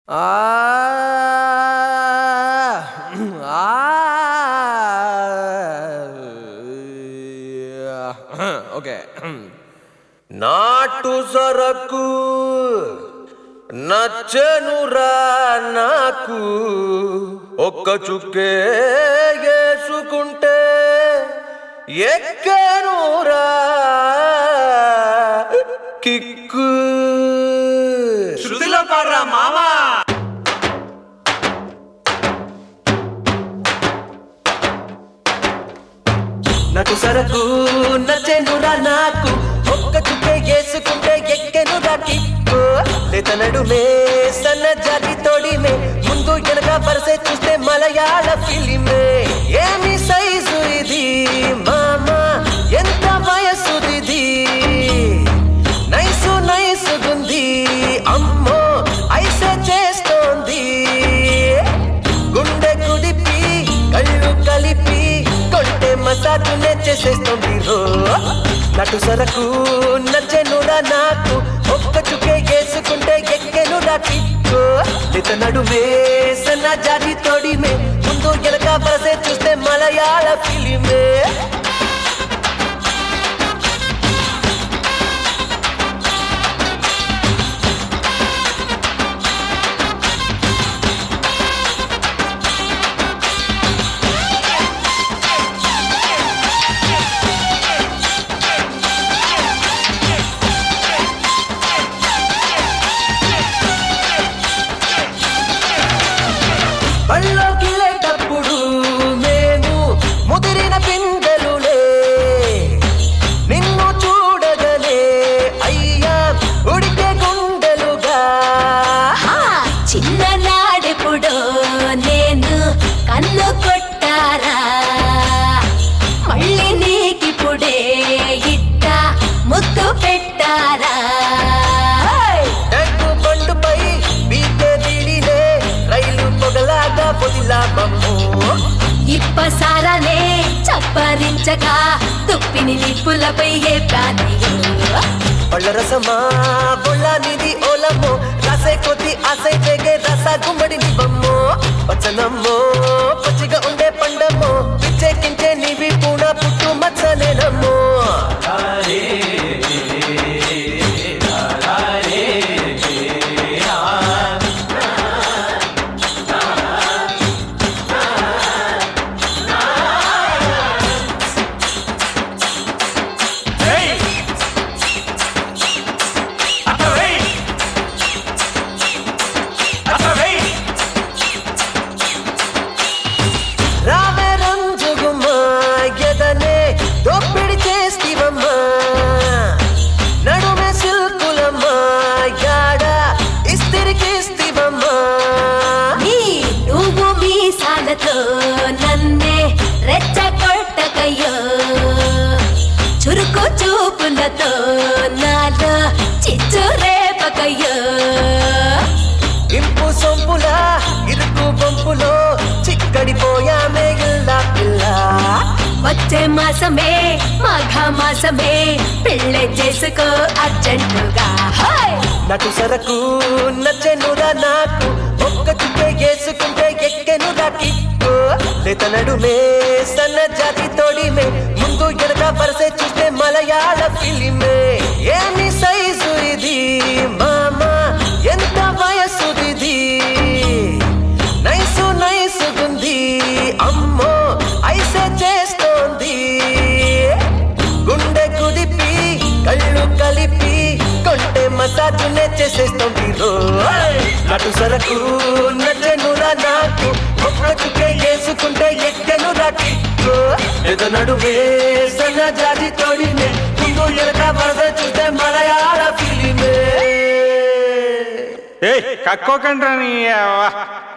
Okay నాటు సరకు నచ్చనురా నాకు ఒక్క చుక్కే వేసుకుంటే ఎక్కనురా కిక్కు శృతిలో పాడరా మామా నటు సరకు నచ్చెనురా నాకు ఒక్క చుక్కే వేసుకుంటే ఎక్కెనురా కిక్కు లేత నడుమే సన్న జాతి తోడిమే ముందు వెనక వరసే చూస్తే మలయాళ ఫిలిమే ఏమి సైజు ఇది మామా ఎంత వయసుది నైసు నైసుగుంది అమ్మో ఐసే చేస్తోంది గుండె కుదిపి కళ్ళు కలిపి కొంటే మసాజునే చేసేస్తుంది రో నటు సరకు నచ్చెనురా నాకు ఒక్క చుకే వేసుకుంటే ఎక్కెనురా కిక్కు ఇత నడుమే సన్న జాతి తోడిమే ముందు వెనక వరసే చూస్తే మలయాళ ఫిలిమే బళ్ళోకి లేటప్పుడు మేము ముదిరిన పిందెలులే నిన్ను చూడగలే అయ్యా ఉడికే గుండెలుగా ఆ చిన్ననాడెప్పుడో నేను కన్ను కొట్టారా మళ్ళీ నీకిప్పుడే ఇట్ట ముద్దు పెట్టారా ట్యాంకు బండుపై బీటే దీడిలే రైలు పొగలాగా పొదిలా మమ్ము ఇప్పసారానే చప్పరించగా తుప్పిని నిప్పులపై ఏ ప్రాణయో పళ్ళ రసమా బొళ్ళానిది ఓలమ్మో రాసే కొద్ది ఆసై తెగే రస గుమ్మడి నివ్వమ్మో పచ్చనమ్మో పచ్చిగా ఉండే పండమ్మో పిచ్చెక్కించే నీవి పూణ పుట్టు మచ్చనేనమ్మో రావే రంజుగుమ్మా ఎదనే దోపిడి చేస్తివమ్మా నడుమే సిల్కులమ్మా యాడ ఇస్తిరికిస్తివమ్మా నీ నువ్వు మీసాలతో నన్నే రెచ్చగొట్టకయ్యో చురుకు చూపులతో నాలో చిచ్చు రేపకయ్యో ఇంపు సొంపులా ఇరుకు పంపులో చిక్కడిపోయామే ఇల్లా పిల్ల వచ్చే మాసమే మాఘ మాసమే పెళ్ళి చేసుకో అర్జెంటుగా హాయ్ నటు సరకు నచ్చెనురా నాకు ఒక్క చుక్కే వేసుకుంటే ఎక్కెనురా కిక్కు లేత నడుమే సన్న జాతి తోడిమే ముందు వెనక వరసే చూస్తే మలయాళ ఫిలిమే ఏమి సైజు ఇది మామా ఎంత వయసుది నైసు నైసుగుంది అమ్మో ఐసే చేస్తోంది గుండె కుదిపి కళ్ళు కలిపి కొంటే మసాజునే చేసేస్తుంది రో నటు సరకు నచ్చనురా నాకు ఒక్క చుక్కే వేసుకుంటే ఎక్కనురా కిక్కు ఏదో నడువే సన్న జాతి తోడినే ముందు ఎనక వరద చూస్తే మలయాళ ఫిలిమే ఏయ్ కక్కోకండ్రా నీ అవ్వ.